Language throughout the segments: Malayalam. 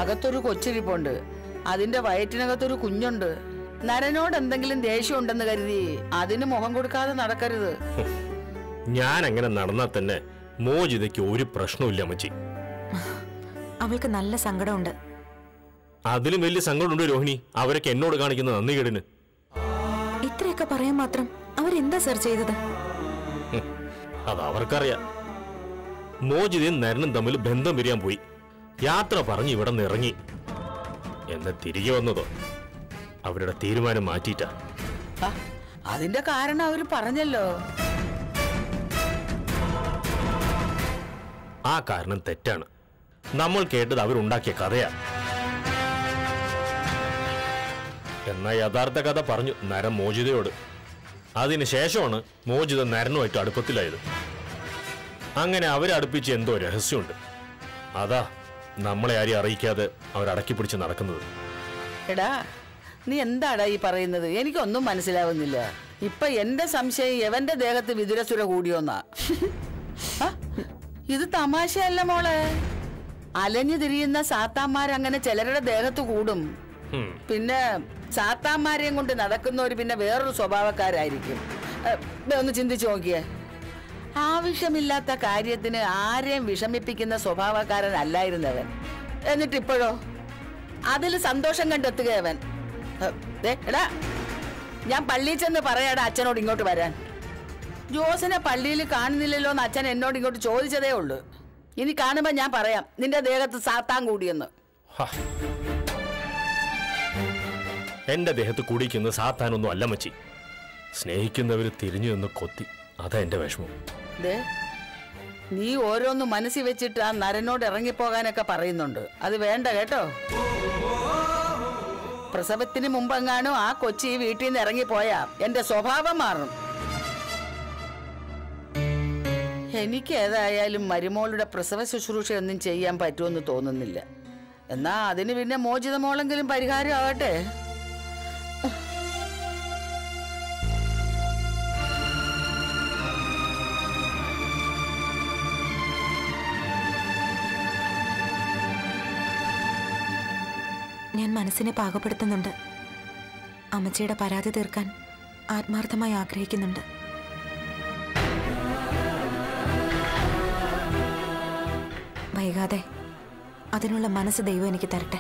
അകത്തൊരു കൊച്ചിരിപ്പുണ്ട് അതിന്റെ വയറ്റിനകത്തൊരു കുഞ്ഞുണ്ട് നരനോട് എന്തെങ്കിലും ദേഷ്യം ഉണ്ടെന്ന് കരുതി അതിന് മുഖം കൊടുക്കാതെ നടക്കരുത് ഞാൻ അങ്ങനെ നടന്നാൽ തന്നെ മോചിതയ്ക്ക് ഒരു പ്രശ്നമില്ല അമ്മച്ചി അവൾക്ക് നല്ല സങ്കടമുണ്ട് അതിലും വലിയ സങ്കടമുണ്ട് രോഹിണി അവരൊക്കെ എന്നോട് കാണിക്കുന്ന നന്ദി കേടിന് ഇത്രയൊക്കെ പറയാൻ മാത്രം അവരെന്താ സർ ചെയ്തത് അത് അവർക്കറിയാം മോചിതയും നരനും തമ്മിൽ ബന്ധം പിരിയാൻ പോയി യാത്ര പറഞ്ഞ് ഇവിടെ നിന്ന് ഇറങ്ങി എന്ന് തിരികെ വന്നതോ അവരുടെ തീരുമാനം മാറ്റിയിട്ടാ ആ, അതിന്റെ കാരണം അവര് പറഞ്ഞല്ലോ ആ കാരണം തെറ്റാണ് നമ്മൾ കേട്ടത് അവരുണ്ടാക്കിയ കഥയാ എന്നാ യഥാർത്ഥ കഥ പറഞ്ഞു നരൻ മോചിതയോട് അതിന് ശേഷമാണ് മോചിത നരനുമായിട്ട് അടുപ്പത്തിലായത് അങ്ങനെ അവരെ അടുപ്പിച്ച് എന്തോ രഹസ്യമുണ്ട് അതാ നമ്മളെ ആരെയും അറിയിക്കാതെ അവരടക്കി പിടിച്ച് നടക്കുന്നത് എടാ നീ എന്താടാ ഈ പറയുന്നത് എനിക്കൊന്നും മനസ്സിലാവുന്നില്ല ഇപ്പൊ എന്റെ സംശയം എവന്റെ ദേഹത്ത് വിതുരസുര കൂടിയോന്നാ ആ, ഇത് തമാശയല്ല മോളെ അലഞ്ഞു തിരിയുന്ന സാത്താന്മാരങ്ങനെ ചിലരുടെ ദേഹത്ത് കൂടും ഹും. പിന്നെ സാത്താന്മാരെയും കൊണ്ട് നടക്കുന്നവർ പിന്നെ വേറൊരു സ്വഭാവക്കാരായിരിക്കും ഏ, ദേ ഒന്ന് ചിന്തിച്ചു നോക്കിയേ ആവശ്യമില്ലാത്ത കാര്യത്തിന് ആരെയും വിഷമിപ്പിക്കുന്ന സ്വഭാവക്കാരനല്ലായിരുന്നവൻ എന്നിട്ട് ഇപ്പോഴോ അതിൽ സന്തോഷം കണ്ടെത്തുകയവൻ ഏ, ദേ, എടാ ഞാൻ പള്ളിയിൽ ചെന്ന് പറയാടാ അച്ഛനോട് ഇങ്ങോട്ട് വരാൻ ജോസിനെ പള്ളിയിൽ കാണുന്നില്ലല്ലോ എന്ന് അച്ഛൻ എന്നോട് ഇങ്ങോട്ട് ചോദിച്ചതേ ഉള്ളൂ ഇനി കാണുമ്പോ ഞാൻ പറയാം നിന്റെ ദേഹത്ത് സാത്താൻ കൂടിയെന്ന് ഹ. എന്റെ ദേഹത്ത് കുടിക്കുന്ന സാത്താനൊന്നും അല്ല മച്ചി സ്നേഹിക്കുന്നവര് തിരിഞ്ഞു നിന്ന് കൊത്തി അതാ എന്റെ വിഷമം ദേ നീ ഓരോന്ന് മനസ്സിൽ വെച്ചിട്ട് ആ നരനോട് ഇറങ്ങിപ്പോകാനൊക്കെ പറയുന്നുണ്ട് അത് വേണ്ട കേട്ടോ പ്രസവത്തിന് മുമ്പെങ്ങാനും ആ കൊച്ചി ഈ വീട്ടിൽ നിന്ന് ഇറങ്ങിപ്പോയാ എന്റെ സ്വഭാവം മാറും എനിക്ക് ഏതായാലും മരുമോളുടെ പ്രസവ ശുശ്രൂഷയൊന്നും ചെയ്യാൻ പറ്റുമെന്ന് തോന്നുന്നില്ല എന്നാ അതിന് പിന്നെ മോചിത മോളെങ്കിലും പരിഹാരം ആവട്ടെ ഞാൻ മനസ്സിനെ പാകപ്പെടുത്തുന്നുണ്ട് അമ്മച്ചിയുടെ പരാതി തീർക്കാൻ ആത്മാർത്ഥമായി ആഗ്രഹിക്കുന്നുണ്ട് വൈകാതെ അതിനുള്ള മനസ്സ് ദൈവം എനിക്ക് തരട്ടെ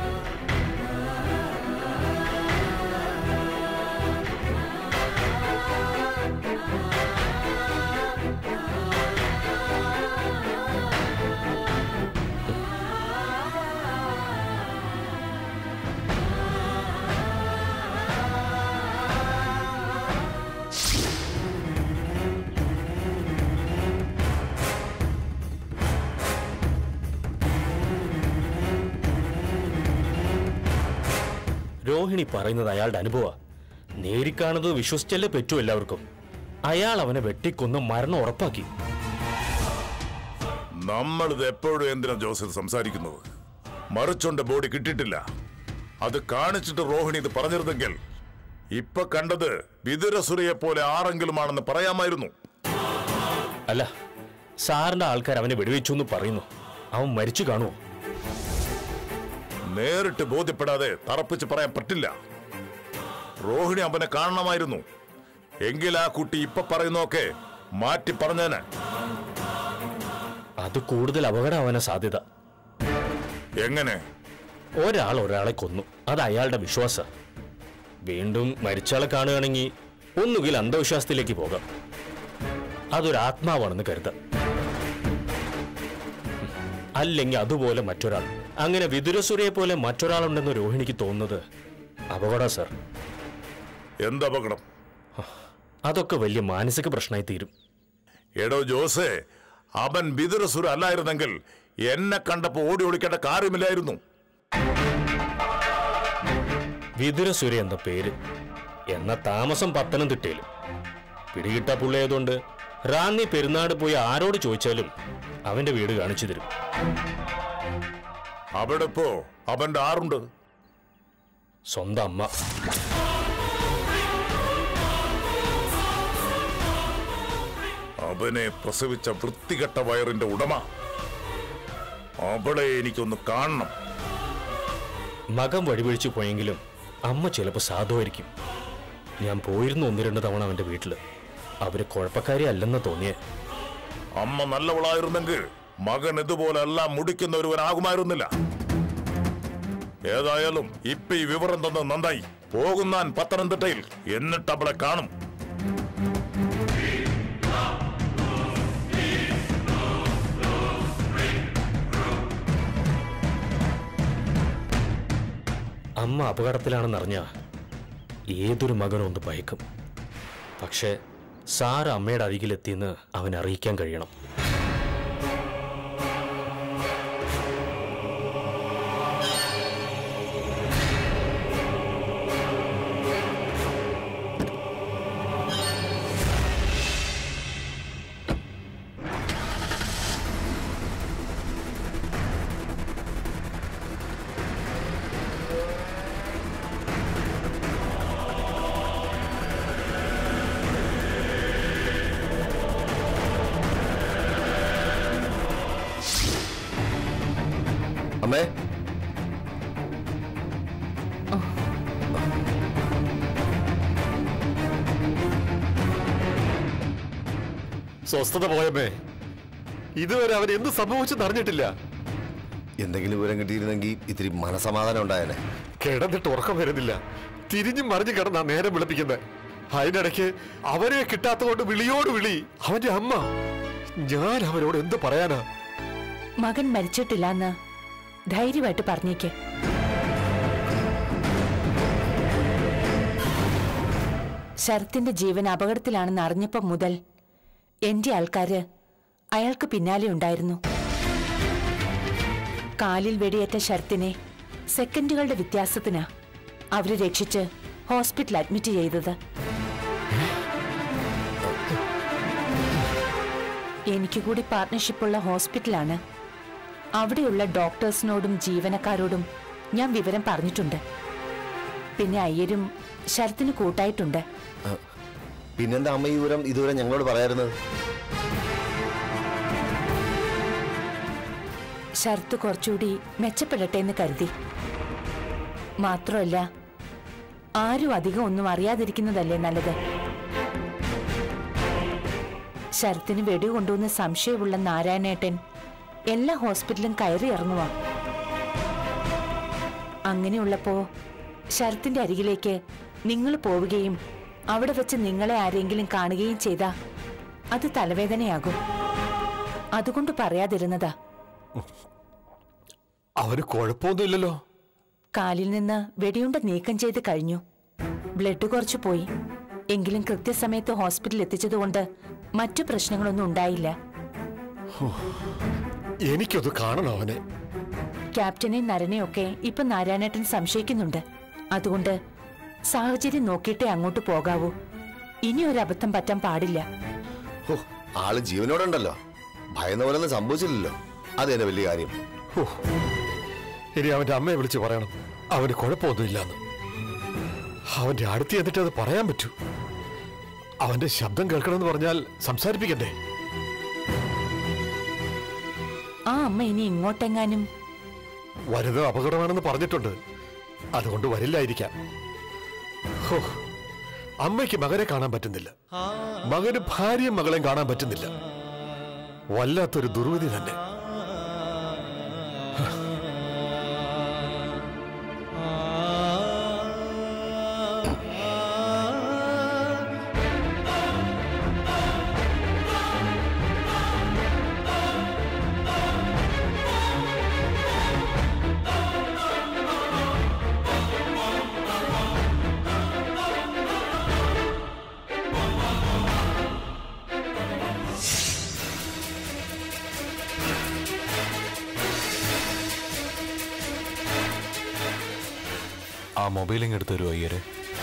രോഹിണി പറയുന്നത് അയാളുടെ അനുഭവ നേരിക്കാണത് വിശ്വസിച്ചല്ലേ പറ്റൂ എല്ലാവർക്കും അയാൾ അവനെ വെട്ടിക്കൊന്ന് മരണം ഉറപ്പാക്കി നമ്മളിത് എപ്പോഴും എന്തിനാ ജോസഫ് സംസാരിക്കുന്നത് മറിച്ചോണ്ട് ബോഡി കിട്ടിയിട്ടില്ല അത് കാണിച്ചിട്ട് റോഹിണി ഇത് പറഞ്ഞിരുന്നെങ്കിൽ ഇപ്പൊ കണ്ടത് വിതുരസുരയെ പോലെ ആരെങ്കിലുമാണെന്ന് പറയാമായിരുന്നു അല്ല സാറിന്റെ ആൾക്കാർ അവനെ വെടിവെച്ചു എന്ന് പറയുന്നു അവൻ മരിച്ചു കാണുമോ നേരിട്ട് ബോധ്യപ്പെടാതെ തറപ്പിച്ച് പറയാൻ പറ്റില്ല റോഹിണി അവനെ കാണണമായിരുന്നു എങ്കിൽ ആ കുട്ടി ഇപ്പൊ പറയുന്നതൊക്കെ മാറ്റി പറഞ്ഞേനെ അത് കൂടുതൽ അപകടമാവാനാ സാധ്യത എങ്ങനെ ഒരാൾ ഒരാളെ കൊന്നു അത് അയാളുടെ വിശ്വാസ വീണ്ടും മരിച്ചയാളെ കാണുകയാണെങ്കിൽ ഒന്നുകിൽ അന്ധവിശ്വാസത്തിലേക്ക് പോകാം അതൊരു ആത്മാവാണെന്ന് കരുതാം അല്ലെങ്കിൽ അതുപോലെ മറ്റൊരാൾ അങ്ങനെ വിതുരസുരയെ പോലെ മറ്റൊരാളുണ്ടെന്ന് രോഹിണിക്ക് തോന്നുന്നത് അപകടം സർ എന്തപകടം അതൊക്കെ വലിയ മാനസിക പ്രശ്നമായി തീരും എടോ ജോസേ അവൻ വിതുരസുര അല്ലായിരുന്നെങ്കിൽ എന്നെ കണ്ടപ്പോ ഓടി ഒളിക്കേണ്ട കാര്യമില്ലായിരുന്നു വിതുരസുര എന്ന പേര് എന്ന താമസം പത്തനംതിട്ടയിൽ പിടികിട്ട പുള്ളിയായതുകൊണ്ട് റാന്നി പെരുന്നാട് പോയി ആരോട് ചോദിച്ചാലും അവന്റെ വീട് കാണിച്ചു തരും അവിടെ ഇപ്പോ അവന്റെ ആറുണ്ട് സ്വന്തം അമ്മ അവനെ പ്രസവിച്ച വൃത്തികെട്ട വയറിന്റെ ഉടമ അവളെ എനിക്കൊന്ന് കാണണം മകൻ വഴിപഴിച്ചു പോയെങ്കിലും അമ്മ ചിലപ്പോൾ സാധുവായിരിക്കും ഞാൻ പോയിരുന്നു ഒന്ന് രണ്ട് തവണ അവൻ്റെ വീട്ടിൽ അവര് കുഴപ്പക്കാരി അല്ലെന്ന് തോന്നിയേ അമ്മ നല്ലവളായിരുന്നെങ്കിൽ മകൻ ഇതുപോലെ എല്ലാം മുടിക്കുന്ന ഒരുവനാകുമായിരുന്നില്ല ഏതായാലും ഇപ്പൊ ഈ വിവരം തന്ന് നന്നായി പോകുന്നാൻ പത്തനംതിട്ടയിൽ എന്നിട്ട് അവളെ കാണും അമ്മ അപകടത്തിലാണെന്നറിഞ്ഞ ഏതൊരു മകനും ഒന്ന് ഭയക്കും പക്ഷേ സാർ അമ്മയുടെ അരികിലെത്തിയെന്ന് അവൻ അറിയിക്കാൻ കഴിയണം അമ്മേ സ്വസ്ഥത പോയമ്മേ ഇതുവരെ അവൻ എന്ത് സംഭവിച്ചെന്ന് അറിഞ്ഞിട്ടില്ല എന്തെങ്കിലും വിവരം കിട്ടിയിരുന്നെങ്കിൽ ഇത്തിരി മനസമാധാനം ഉണ്ടായേനെ കിടന്നിട്ട് ഉറക്കം വരുന്നില്ല തിരിഞ്ഞും മറിഞ്ഞു കിടന്നാ നേരം വിളിപ്പിക്കുന്നത് അതിനിടയ്ക്ക് അവരെ കിട്ടാത്തതുകൊണ്ട് വിളിയോട് വിളി അവന്റെ അമ്മ ഞാൻ അവരോട് എന്ത് പറയാനാ മകൻ മരിച്ചിട്ടില്ലെന്ന് ധൈര്യമായിട്ട് പറഞ്ഞേക്ക് ശരത്തിന്റെ ജീവൻ അപകടത്തിലാണെന്ന് അറിഞ്ഞപ്പം മുതൽ എന്റെ ആൾക്കാര് അയാൾക്ക് പിന്നാലെ ഉണ്ടായിരുന്നു കാലിൽ വെടിയേറ്റ ശരത്തിനെ സെക്കൻഡുകളുടെ വ്യത്യാസത്തിനാ അവര് രക്ഷിച്ച് ഹോസ്പിറ്റൽ അഡ്മിറ്റ് ചെയ്തത് എനിക്ക് കൂടി പാർട്ട്ണർഷിപ്പുള്ള ഹോസ്പിറ്റലാണ് അവിടെയുള്ള ഡോക്ടേഴ്സിനോടും ജീവനക്കാരോടും ഞാൻ വിവരം പറഞ്ഞിട്ടുണ്ട് പിന്നെ അയ്യരും ശരത്തിന് കൂട്ടായിട്ടുണ്ട് പിന്നെന്താ അമ്മ ഈ വിവരം ഇതുവരെ ഞങ്ങളോട് പറയാറുന്നത് ശരത്ത് കുറച്ചുകൂടി മെച്ചപ്പെടട്ടെ എന്ന് കരുതി മാത്രമല്ല ആരും അധികം ഒന്നും അറിയാതിരിക്കുന്നതല്ലേ നല്ലത് ശരത്തിന് വെടി കൊണ്ടുവന്ന് സംശയമുള്ള നാരായണേട്ടൻ എല്ലാ ഹോസ്പിറ്റലും കയറി ഇറങ്ങുക അങ്ങനെയുള്ളപ്പോ ശരത്തിന്റെ അരികിലേക്ക് നിങ്ങൾ പോവുകയും അവിടെ വെച്ച് നിങ്ങളെ ആരെങ്കിലും കാണുകയും ചെയ്താ അത് തലവേദനയാകും അതുകൊണ്ട് പറയാതിരുന്നതാ അവന് കുഴപ്പമൊന്നുമില്ലല്ലോ കാലിൽ നിന്ന് വെടിയുണ്ട നീക്കം ചെയ്ത് കഴിഞ്ഞു ബ്ലഡ് കുറച്ചു പോയി എങ്കിലും കൃത്യസമയത്ത് ഹോസ്പിറ്റലിൽ എത്തിച്ചതുകൊണ്ട് മറ്റു പ്രശ്നങ്ങളൊന്നും ഉണ്ടായില്ല എനിക്കൊന്ന് കാണണം അവനെ ക്യാപ്റ്റനെയും നരനെയൊക്കെ ഇപ്പൊ നാരായണേട്ടൻ സംശയിക്കുന്നുണ്ട് അതുകൊണ്ട് സാഹചര്യം നോക്കിയിട്ടേ അങ്ങോട്ട് പോകാവൂ ഇനി ഒരു അബദ്ധം പറ്റാൻ പാടില്ല ഹോ ആള് ജീവനോടുണ്ടല്ലോ ഭയന്ന പോലെ ഒന്നും സംഭവിച്ചില്ലല്ലോ അത് തന്നെ വലിയ കാര്യം ഹോ, ഇനി അവന്റെ അമ്മയെ വിളിച്ച് പറയണം അവന് കുഴപ്പമൊന്നുമില്ലെന്ന് അവന്റെ അടുത്ത് എന്നിട്ട് അത് പറയാൻ പറ്റൂ അവന്റെ ശബ്ദം കേൾക്കണമെന്ന് പറഞ്ഞാൽ സംസാരിപ്പിക്കണ്ടേ ആ അമ്മ ഇനി ഇങ്ങോട്ടെങ്ങാനും വലുത് അപകടമാണെന്ന് പറഞ്ഞിട്ടുണ്ട് അതുകൊണ്ട് വരില്ലായിരിക്കാം ഹോ, അമ്മയ്ക്ക് മകനെ കാണാൻ പറ്റുന്നില്ല മകന് ഭാര്യയും മകളെയും കാണാൻ പറ്റുന്നില്ല വല്ലാത്തൊരു ദുർവിധി തന്നെ ആ മൊബൈലിങ് എടുത്ത് തരുമോ അയ്യരെ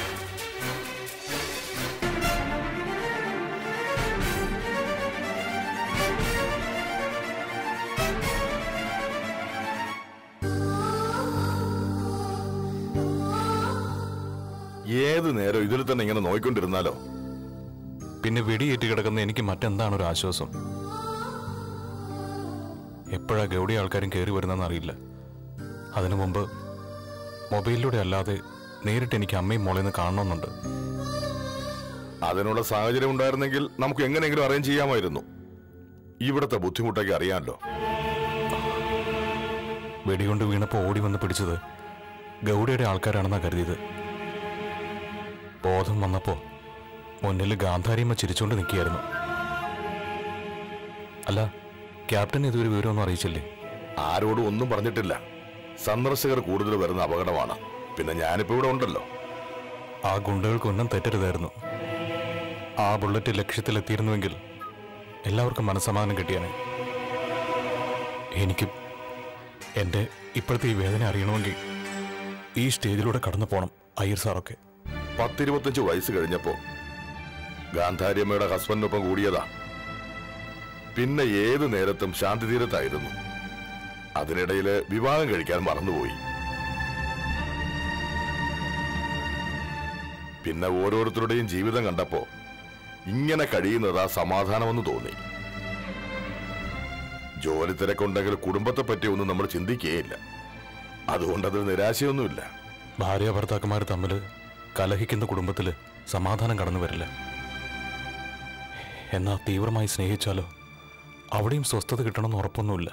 ഏത് നേരം ഇതിൽ തന്നെ ഇങ്ങനെ നോയിക്കൊണ്ടിരുന്നാലോ പിന്നെ വെടിയേറ്റ് കിടക്കുന്ന എനിക്ക് മറ്റെന്താണ് ഒരു ആശ്വാസം എപ്പോഴാ ഗൗഡി ആൾക്കാരും കയറി വരുന്നതെന്ന് അറിയില്ല അതിനു മുമ്പ് മൊബൈലിലൂടെ അല്ലാതെ നേരിട്ട് എനിക്ക് അമ്മയും മോളെന്ന് കാണണമെന്നുണ്ട് അതിനുള്ള സാഹചര്യം ഉണ്ടായിരുന്നെങ്കിൽ നമുക്ക് എങ്ങനെയെങ്കിലും അറേഞ്ച് ചെയ്യാമായിരുന്നു ഇവിടുത്തെ ബുദ്ധിമുട്ടൊക്കെ അറിയാമല്ലോ വെടികൊണ്ട് വീണപ്പോൾ ഓടി വന്ന് പിടിച്ചത് ഗൗഡയുടെ ആൾക്കാരാണെന്നാ കരുതിയത് ബോധം വന്നപ്പോൾ മുന്നിൽ ഗാന്ധാരിയമ്മ ചിരിച്ചുകൊണ്ട് നിൽക്കുകയായിരുന്നു അല്ല ക്യാപ്റ്റൻ ഇതുവരെ വിവരമൊന്നും അറിയിച്ചില്ലേ ആരോടും ഒന്നും പറഞ്ഞിട്ടില്ല സന്ദർശകർ കൂടുതൽ വരുന്ന അപകടമാണ് പിന്നെ ഞാനിപ്പോ ഇവിടെ ഉണ്ടല്ലോ ആ ഗുണ്ടകൾക്ക് ഒന്നും തെറ്റരുതായിരുന്നു ആ ബുള്ളറ്റ് ലക്ഷ്യത്തിലെത്തിയിരുന്നുവെങ്കിൽ എല്ലാവർക്കും മനസ്സമാധാനം കിട്ടിയാനെ എനിക്ക് എൻ്റെ ഇപ്പോഴത്തെ ഈ വേദന അറിയണമെങ്കിൽ ഈ സ്റ്റേജിലൂടെ കടന്നു പോകണം അയ്യർ സാറൊക്കെ പത്തിരുപത്തഞ്ച് വയസ്സ് കഴിഞ്ഞപ്പോ ഗാന്ധാരിയമ്മയുടെ ഹസ്ബൻഡിനൊപ്പം കൂടിയതാ പിന്നെ ഏത് നേരത്തും ശാന്തി തീരത്തായിരുന്നു അതിനിടയിൽ വിവാഹം കഴിക്കാൻ മറന്നുപോയി പിന്നെ ഓരോരുത്തരുടെയും ജീവിതം കണ്ടപ്പോ ഇങ്ങനെ കഴിയുന്നതാ സമാധാനമെന്ന് തോന്നി ജോലി തിരക്കുണ്ടെങ്കിൽ കുടുംബത്തെ പറ്റി ഒന്നും നമ്മൾ ചിന്തിക്കുകയില്ല അതുകൊണ്ടത് നിരാശയൊന്നുമില്ല ഭാര്യ ഭർത്താക്കന്മാർ തമ്മിൽ കലഹിക്കുന്ന കുടുംബത്തിൽ സമാധാനം കടന്നു വരില്ല എന്നാൽ തീവ്രമായി സ്നേഹിച്ചാലോ അവിടെയും സ്വസ്ഥത കിട്ടണമെന്ന് ഉറപ്പൊന്നുമില്ല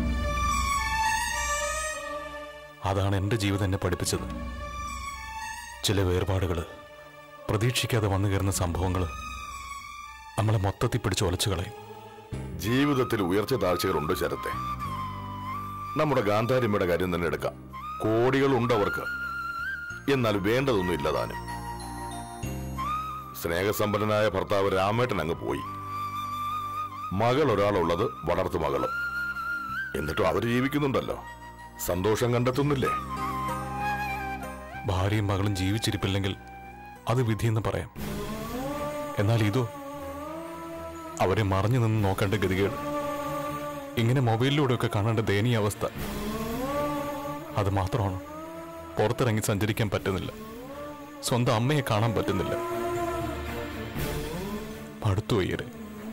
അതാണ് എൻ്റെ ജീവിതം എന്നെ പഠിപ്പിച്ചത് ചില വേർപാടുകൾ പ്രതീക്ഷിക്കാതെ വന്നു കയറുന്ന സംഭവങ്ങൾ നമ്മളെ മൊത്തത്തിൽ പിടിച്ച് ഒലച്ചു കളയും ജീവിതത്തിൽ ഉയർച്ച താഴ്ചകളുണ്ട് ശരത്തെ നമ്മുടെ ഗാന്ധാരിമ്മയുടെ കാര്യം തന്നെ എടുക്കാം കോടികളുണ്ട് അവർക്ക് എന്നാൽ വേണ്ടതൊന്നും ഇല്ലതാനും സ്നേഹസമ്പന്നനായ ഭർത്താവ് രാമേട്ടൻ അങ്ങ് പോയി മകൾ ഒരാളുള്ളത് വളർത്തു മകള് എന്നിട്ടും അവര് ജീവിക്കുന്നുണ്ടല്ലോ സന്തോഷം കണ്ടെത്തുന്നില്ലേ ഭാര്യയും മകളും ജീവിച്ചിരിപ്പില്ലെങ്കിൽ അത് വിധിയെന്ന് പറയാം എന്നാൽ ഇതോ അവരെ മറഞ്ഞു നിന്ന് നോക്കേണ്ട ഗതികേട് ഇങ്ങനെ മൊബൈലിലൂടെയൊക്കെ കാണേണ്ട ദയനീയ അവസ്ഥ അത് മാത്രമാണ് പുറത്തിറങ്ങി സഞ്ചരിക്കാൻ പറ്റുന്നില്ല സ്വന്തം അമ്മയെ കാണാൻ പറ്റുന്നില്ല അടുത്തു വയ്യര്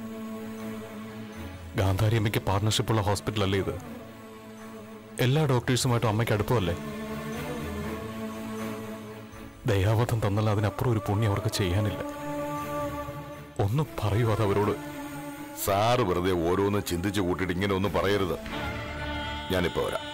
ഗാന്ധാരി അമ്മയ്ക്ക് പാർട്ണർഷിപ്പുള്ള ഹോസ്പിറ്റലല്ലേ ഇത് എല്ലാ ഡോക്ടേഴ്സുമായിട്ടും അമ്മയ്ക്ക് അടുപ്പമല്ലേ ദയാവധം തന്നാൽ അതിനപ്പുറം ഒരു പുണ്യം അവർക്ക് ചെയ്യാനില്ല ഒന്ന് പറയൂ അത് അവരോട് സാറ് വെറുതെ ഓരോന്ന് ചിന്തിച്ചു കൂട്ടിയിട്ട് ഇങ്ങനെ ഒന്നും പറയരുത് ഞാനിപ്പോ വരാം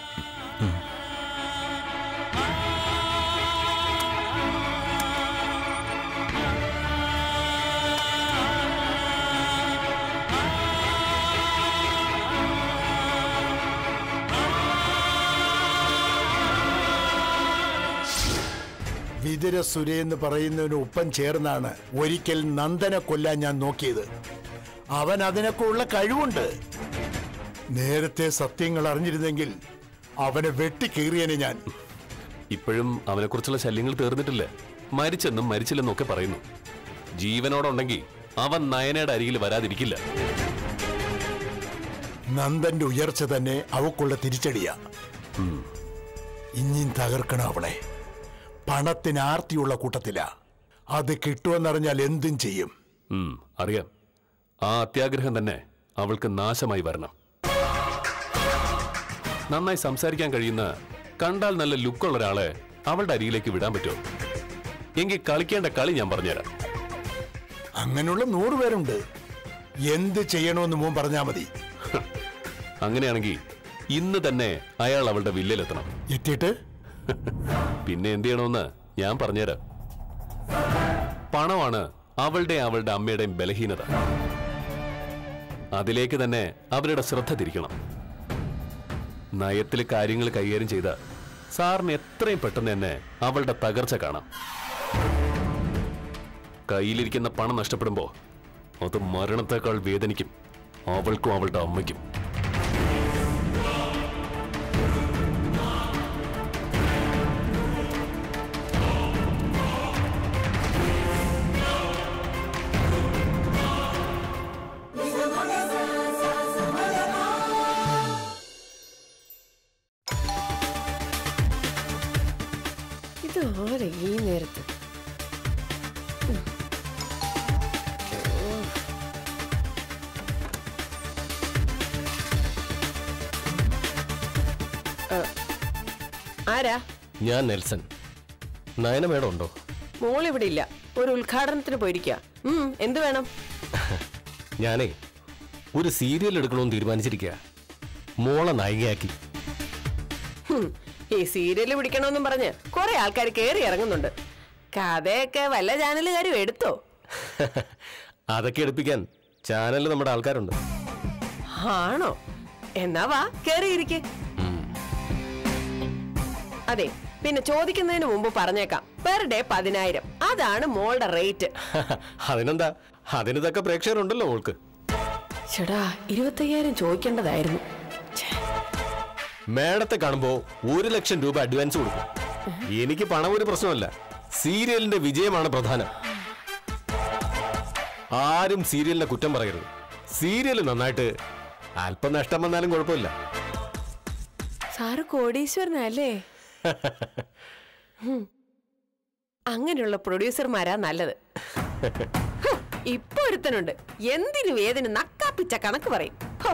വിതുര സുരയെന്ന് പറയുന്നതിന് ഒപ്പം ചേർന്നാണ് ഒരിക്കൽ നന്ദനെ കൊല്ലാൻ ഞാൻ നോക്കിയത് അവൻ അതിനൊക്കെ ഉള്ള കഴിവുണ്ട് നേരത്തെ സത്യങ്ങൾ അറിഞ്ഞിരുന്നെങ്കിൽ അവനെ വെട്ടിക്കീറിയനെ ഞാൻ ഇപ്പോഴും അവനെക്കുറിച്ചുള്ള ശല്യങ്ങൾ തീർന്നിട്ടില്ല മരിച്ചെന്നും മരിച്ചില്ലെന്നും ഒക്കെ പറയുന്നു ജീവനോടുണ്ടെങ്കിൽ അവൻ നയനയുടെ അരികിൽ വരാതിരിക്കില്ല നന്ദന്റെ ഉയർച്ച തന്നെ അവക്കുള്ള തിരിച്ചടിയാ ഇനിയും തകർക്കണം അവളെ പണത്തിന് ആർത്തിയുള്ള കൂട്ടത്തിലാ അത് കിട്ടുമെന്നറിഞ്ഞാൽ എന്തും ചെയ്യും ഉം, അറിയാം ആ അത്യാഗ്രഹം തന്നെ അവൾക്ക് നാശമായി വരണം നന്നായി സംസാരിക്കാൻ കഴിയുന്ന കണ്ടാൽ നല്ല ലുക്കുള്ള ഒരാളെ അവളുടെ അരികിലേക്ക് വിടാൻ പറ്റുമോ എങ്കിൽ കളിക്കേണ്ട കളി ഞാൻ പറഞ്ഞുതരാം അങ്ങനെയുള്ള നൂറ് പേരുണ്ട് എന്ത് ചെയ്യണമെന്ന് മോൻ പറഞ്ഞാ മതി അങ്ങനെയാണെങ്കിൽ ഇന്ന് തന്നെ അയാൾ അവളുടെ വില്ലിലെത്തണം എത്തിയിട്ട് പിന്നെ എന്ത് ചെയ്യണമെന്ന് ഞാൻ പറഞ്ഞുതരാം പണമാണ് അവളുടെ അവളുടെ അമ്മയുടെയും ബലഹീനത അതിലേക്ക് തന്നെ അവരുടെ ശ്രദ്ധ തിരിക്കണം നയത്തിൽ കാര്യങ്ങൾ കൈകാര്യം ചെയ്ത സാറിന് എത്രയും പെട്ടെന്ന് തന്നെ അവളുടെ തകർച്ച കാണാം കയ്യിലിരിക്കുന്ന പണം നഷ്ടപ്പെടുമ്പോ അത് മരണത്തെക്കാൾ വേദനിക്കും അവൾക്കും അവളുടെ അമ്മയ്ക്കും ഇത് ആരാ ഈ നേരത്ത് ഉം. ഓ. ആ, ആരാ ഞാൻ നെൽസൺ നയന മേഡം ഉണ്ടോ മോൾ ഇവിടെ ഇല്ല ഒരു ഉദ്ഘാടനത്തിന് പോയിരിക്കുക ഉം എന്ത് വേണം ഞാനേ ഒരു സീരിയൽ എടുക്കണമെന്ന് തീരുമാനിച്ചിരിക്കുക മോളെ നായികയാക്കി ഹും, ഈ സീരിയൽ പിടിക്കണമെന്നും പറഞ്ഞ് കുറെ ആൾക്കാർ കയറി ഇറങ്ങുന്നുണ്ട് കഥയൊക്കെ വല്ല ചാനലുകാരും എടുത്തോ അതൊക്കെ എടുപ്പിക്കാൻ ചാനലിൽ നമ്മുടെ ആൾക്കാരുണ്ട് ആണോ എന്നാ വാ കേറിയിരിക്കെ അതെ പിന്നെ ചോദിക്കുന്നതിന് മുമ്പ് പറഞ്ഞേക്കാം പെർ ഡേ പതിനായിരം അതാണ് മോളുടെ റേറ്റ് അതിനെന്താ അതിനിതൊക്കെ പ്രേക്ഷകരുണ്ടല്ലോ മോൾക്ക് ചേടാ ഇരുപത്തയ്യായിരം ചോദിക്കേണ്ടതായിരുന്നു മേഡത്തെ കാണുമ്പോ ഒരു ലക്ഷം രൂപ അഡ്വാൻസ് കൊടുക്കും എനിക്ക് പണം ഒരു പ്രശ്നമല്ല സീരിയലിന്റെ വിജയമാണ് പ്രധാനം ആരും സീരിയലിനെ കുറ്റം പറയരുത് സീരിയൽ നന്നായിട്ട് അല്പം നഷ്ടം വന്നാലും കുഴപ്പമില്ല സാറ് കോടീശ്വരനല്ലേ ഹും. അങ്ങനെയുള്ള പ്രൊഡ്യൂസർമാരാ നല്ലത് ഹും, ഇപ്പൊ ഒരുത്തനുണ്ട് എന്തിനു ഏതിന് നക്കാപ്പിച്ച കണക്ക് പറയും ഹോ.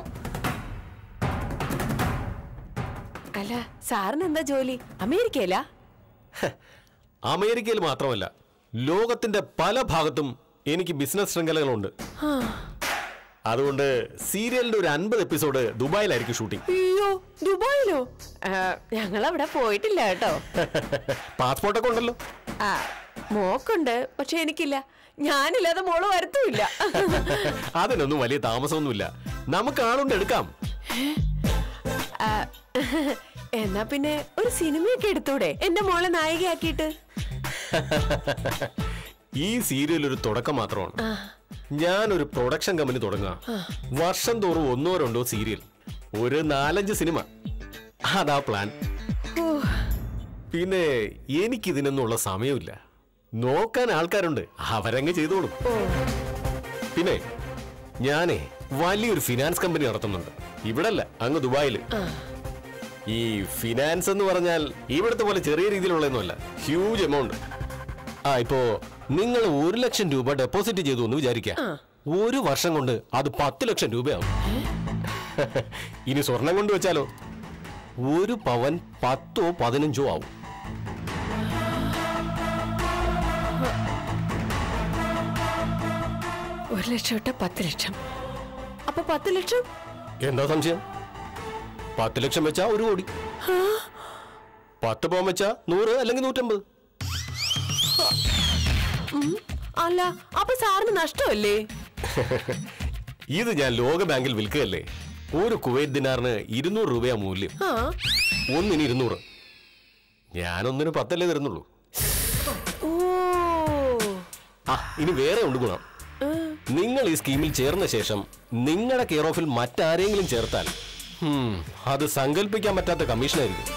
അല്ല സാറിന് എന്താ ജോലി അമേരിക്കയിലാ അമേരിക്കയിൽ മാത്രമല്ല ലോകത്തിന്റെ പല ഭാഗത്തും എനിക്ക് ബിസിനസ് ശൃംഖലകളുണ്ട് ആ. അതുകൊണ്ട് സീരിയലിന്റെ ഒരു അൻപത് എപ്പിസോഡ് ദുബായിലായിരിക്കും ഷൂട്ടിംഗ് അയ്യോ ദുബായിലോ ഞങ്ങൾ അവിടെ പോയിട്ടില്ല കേട്ടോ പാസ്പോർട്ടൊക്കെ ഉണ്ടല്ലോ ആ മോക്കുണ്ട് പക്ഷെ എനിക്കില്ല ഞാനില്ലാതെ മോള് വരത്തുമില്ല അതിനൊന്നും വലിയ താമസമൊന്നുമില്ല നമുക്ക് ആളുണ്ട് എടുക്കാം ആ, എന്നാ പിന്നെ ഒരു സിനിമയൊക്കെ എടുത്തൂടെ എന്റെ മോളെ നായികയാക്കിയിട്ട് ഈ സീരിയൽ ഒരു തുടക്കം മാത്രമാണ് ഞാനൊരു പ്രൊഡക്ഷൻ കമ്പനി തുടങ്ങുക വർഷം തോറും ഒന്നോ രണ്ടോ സീരിയൽ ഒരു നാലഞ്ച് സിനിമ അതാ പ്ലാൻ പിന്നെ എനിക്കിതിനൊന്നുള്ള സമയമില്ല നോക്കാൻ ആൾക്കാരുണ്ട് അവരങ്ങ് ചെയ്തോളും പിന്നെ ഞാനേ വലിയൊരു ഫിനാൻസ് കമ്പനി നടത്തുന്നുണ്ട് ഇവിടല്ല അങ്ങ് ദുബായില് ഈ ഫിനാൻസ് എന്ന് പറഞ്ഞാൽ ഇവിടുത്തെ പോലെ ചെറിയ രീതിയിലുള്ളതൊന്നുമല്ല ഹ്യൂജ് എമൗണ്ട് ആ ഇപ്പോ നിങ്ങൾ ഒരു ലക്ഷം രൂപ ഡെപ്പോസിറ്റ് ചെയ്തു എന്ന് വിചാരിക്കാം ഒരു വർഷം കൊണ്ട് അത് പത്ത് ലക്ഷം രൂപയാവും ഇനി സ്വർണം കൊണ്ട് വെച്ചാലോ ഒരു പവൻ പത്തോ പതിനഞ്ചോ ആവും ഒരു ലക്ഷം ഇട്ട പത്ത് ലക്ഷം അപ്പൊ പത്ത് ലക്ഷം എന്താ സംശയം പത്ത് ലക്ഷം വെച്ചാ ഒരു കോടി പത്ത് പവൻ വെച്ചാ നൂറ് അല്ലെങ്കിൽ നൂറ്റമ്പത് ഉം, അല്ല അപ്പൊ സാറിന് നഷ്ടമല്ലേ ഇത് ഞാൻ ലോക ബാങ്കിൽ വിൽക്കുകയല്ലേ ഒരു കുവൈറ്റ് ദിനാറിന് ഇരുന്നൂറ് രൂപയാ മൂല്യം ആ ഒന്നിന് ഇരുന്നൂറ് ഞാനൊന്നിന് പത്തല്ലേ തരുന്നുള്ളൂ ഓ ആ ഇനി വേറെ ഉണ്ട് ഗുണം നിങ്ങൾ ഈ സ്കീമിൽ ചേർന്ന ശേഷം നിങ്ങളുടെ കെയർ ഓഫിൽ മറ്റാരെങ്കിലും ചേർത്താൽ ഹും, അത് സങ്കല്പിക്കാൻ പറ്റാത്ത കമ്മീഷനായിരിക്കും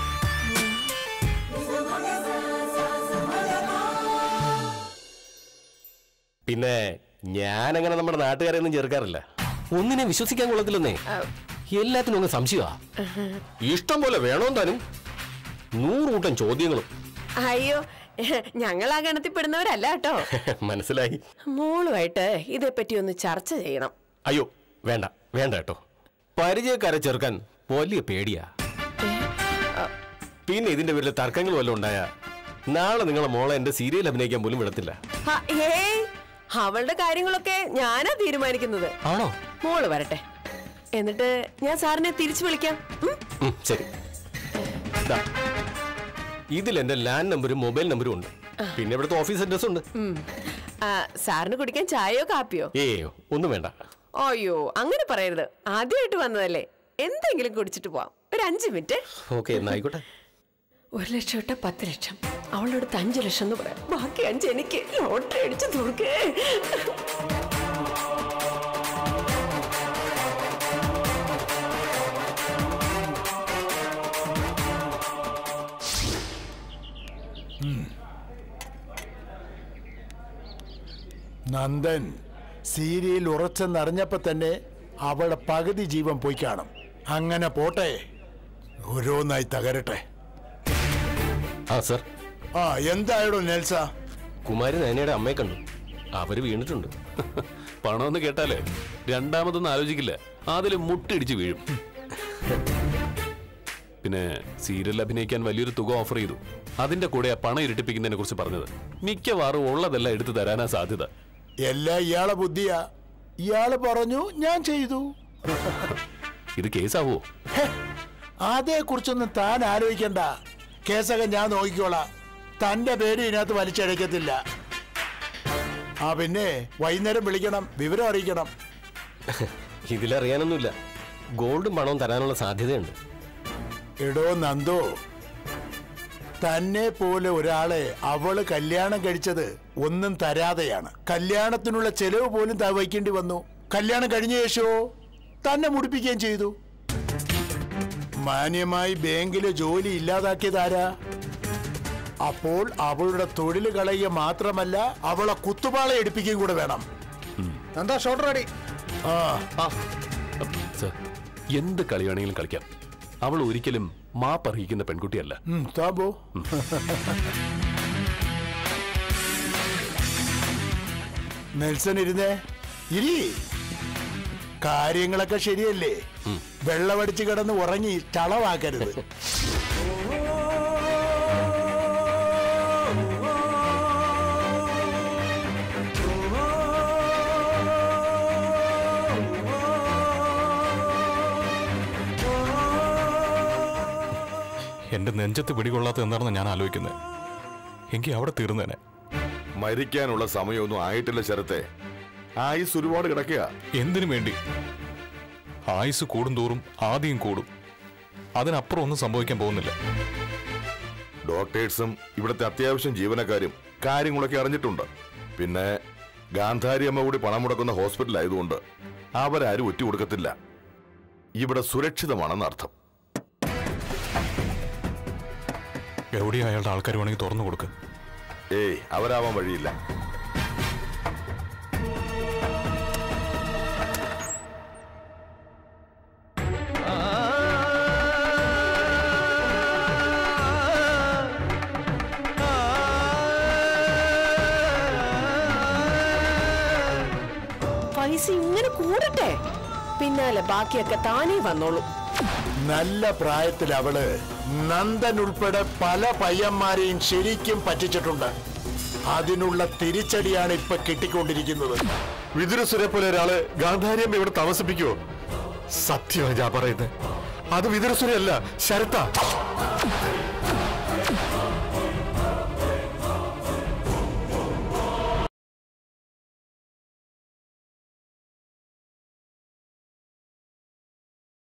പിന്നെ ഞാൻ അങ്ങനെ നമ്മുടെ നാട്ടുകാരെ ഒന്നും ചേർക്കാറില്ല ഒന്നിനെ വിശ്വസിക്കാൻ കൊള്ളത്തില്ലെന്നേ എല്ലാത്തിനും അങ്ങ് സംശയമാ ഇഷ്ടം പോലെ വേണോ താനും നൂറ് കൂട്ടം ചോദ്യങ്ങളും അയ്യോ ഞങ്ങൾ ആ ഗണത്തിൽപ്പെടുന്നവരല്ല കേട്ടോ മനസ്സിലായി മോളുമായിട്ട് ഇതേപ്പറ്റി ഒന്ന് ചർച്ച ചെയ്യണം അയ്യോ വേണ്ട വേണ്ട കേട്ടോ പരിചയക്കാരെ ചേർക്കാൻ വലിയ പേടിയാ പിന്നെ ഇതിന്റെ പേരിൽ തർക്കങ്ങൾ വല്ലതും ഉണ്ടായ നാളെ നിങ്ങളെ മോളെ എന്റെ സീരിയൽ അഭിനയിക്കാൻ പോലും വിടത്തില്ല ഹ, ഏയ് അവളുടെ കാര്യങ്ങളൊക്കെ ഞാനാ തീരുമാനിക്കുന്നത് ആണോ മോള് വരട്ടെ എന്നിട്ട് ഞാൻ സാറിനെ തിരിച്ചു വിളിക്കാം ഉം? ഉം, ശരി ദാ, ഇതിൽ എന്റെ ലാൻഡ് നമ്പരും മൊബൈൽ നമ്പരും ഉണ്ട് പിന്നെ ഇവിടുത്തെ ഓഫീസ് അഡ്രസ് ഉണ്ട് ഉം. ആ, സാറിന് കുടിക്കാൻ ചായയോ കാപ്പിയോ ഏ ഒന്നും വേണ്ട അയ്യോ അങ്ങനെ പറയരുത് ആദ്യമായിട്ട് വന്നതല്ലേ എന്തെങ്കിലും കുടിച്ചിട്ട് പോവാം ഒരു അഞ്ച് മിനിറ്റ് ഓക്കെ എന്നായിക്കോട്ടെ ഒരു ലക്ഷം ഇട്ട പത്ത് ലക്ഷം അവളോട് അഞ്ചു ലക്ഷം എന്ന് പറയാം ബാക്കി അഞ്ച് എനിക്ക് ലോട്ടറി അടിച്ചു നോക്കേ നന്ദൻ സീരിയൽ ഉറച്ചെന്നറിഞ്ഞപ്പോ തന്നെ അവളെ പകുതി ജീവൻ പോയി കാണും അങ്ങനെ പോട്ടെ ഓരോന്നായി തകരട്ടെ ആ സർ ആ എന്തായടോ നെൽസ കുമാരി നയനയുടെ അമ്മയെ കണ്ടു അവര് വീണിട്ടുണ്ട് പണമെന്ന് കേട്ടാലേ രണ്ടാമതൊന്നും ആലോചിക്കില്ല അതിൽ മുട്ടിടിച്ച് വീഴും പിന്നെ സീരിയൽ അഭിനയിക്കാൻ വലിയൊരു തുക ഓഫർ ചെയ്തു അതിന്റെ കൂടെ ആ പണം ഇരട്ടിപ്പിക്കുന്നതിനെ കുറിച്ച് പറഞ്ഞത് മിക്കവാറും ഉള്ളതെല്ലാം എടുത്തു തരാനാ സാധ്യത എല്ലാം ഇയാളെ ബുദ്ധിയാ ഇയാള് പറഞ്ഞു ഞാൻ ചെയ്തു ഇത് കേസാവോ അതേ കുറിച്ചൊന്നും താൻ ആലോചിക്കണ്ട കേസൊക്കെ ഞാൻ നോക്കിക്കോളാം തന്റെ പേര് ഇതിനകത്ത് വലിച്ചഴക്കത്തില്ല ആ പിന്നെ വൈകുന്നേരം വിളിക്കണം വിവരം അറിയിക്കണം ഇതിലറിയാനൊന്നുമില്ല ഗോൾഡും പണവും തരാനുള്ള സാധ്യതയുണ്ട് എടോ നന്ദോ തന്നെ പോലെ ഒരാളെ അവള് കല്യാണം കഴിച്ചത് ഒന്നും തരാതെയാണ് കല്യാണത്തിനുള്ള ചെലവ് പോലും താ വയ്ക്കേണ്ടി വന്നു കല്യാണം കഴിഞ്ഞ ശേഷമോ തന്നെ മുടിപ്പിക്കുകയും ചെയ്തു മാന്യമായി ബാങ്കിലെ ജോലി ഇല്ലാതാക്കിയതാരാ അപ്പോൾ അവളുടെ തൊഴിൽ കളയുക മാത്രമല്ല അവളെ കുത്തുപാള എടുപ്പിക്കുകയും കൂടെ വേണം എന്താ ഷോട്ട് റെഡി ആ ആ സർ എന്ത് കളി വേണമെങ്കിലും കളിക്കാം അവൾ ഒരിക്കലും മാപ്പർഹിക്കുന്ന പെൺകുട്ടിയല്ല ഉം, താൻ പോ നെൽസൺ ഇരുന്നേ ഇരി കാര്യങ്ങളൊക്കെ ശരിയല്ലേ വെള്ളമടിച്ച് കിടന്ന് ഉറങ്ങി ചളവാക്കരുത് എന്റെ നെഞ്ചത്ത് പിടികൊള്ളാത്ത എന്താണെന്ന് ഞാൻ ആലോചിക്കുന്നത് എങ്കിൽ അവിടെ തീർന്നേനെ മരിക്കാനുള്ള സമയമൊന്നും ആയിട്ടില്ല ശരത്തെ ആയുസ് ഒരുപാട് കിടക്കുക എന്തിനു വേണ്ടി ആയുസ് കൂടുന്തോറും ആദ്യം കൂടും അതിനപ്പുറം ഒന്നും സംഭവിക്കാൻ പോകുന്നില്ല ഡോക്ടേഴ്സും ഇവിടുത്തെ അത്യാവശ്യം ജീവനക്കാരും കാര്യങ്ങളൊക്കെ അറിഞ്ഞിട്ടുണ്ട് പിന്നെ ഗാന്ധാരി അമ്മ കൂടി പണം മുടക്കുന്ന ഹോസ്പിറ്റൽ ആയതുകൊണ്ട് അവരാരും ഒറ്റ കൊടുക്കത്തില്ല ഇവിടെ സുരക്ഷിതമാണെന്ന് അർത്ഥം എവിടെ അയാളുടെ ആൾക്കാർ വേണമെങ്കിൽ തുറന്നു കൊടുക്കുക ഏയ് അവരാവാൻ വഴിയില്ല പൈസ ഇങ്ങനെ കൂടട്ടെ പിന്നാലെ ബാക്കിയൊക്കെ താനേ വന്നോളൂ നല്ല പ്രായത്തിൽ അവള് നന്ദൻ ഉൾപ്പെടെ പല പയ്യന്മാരെയും ശരിക്കും പറ്റിച്ചിട്ടുണ്ട് അതിനുള്ള തിരിച്ചടിയാണ് ഇപ്പൊ കിട്ടിക്കൊണ്ടിരിക്കുന്നത് വിതുരസുരെ പോലെ ഒരാള് ഗാന്ധാരിയമ്മ ഇവിടെ താമസിപ്പിക്കുവോ സത്യമാണ് ഞാൻ പറയുന്നത് അത് വിതുരസുരയല്ല ശരത്ത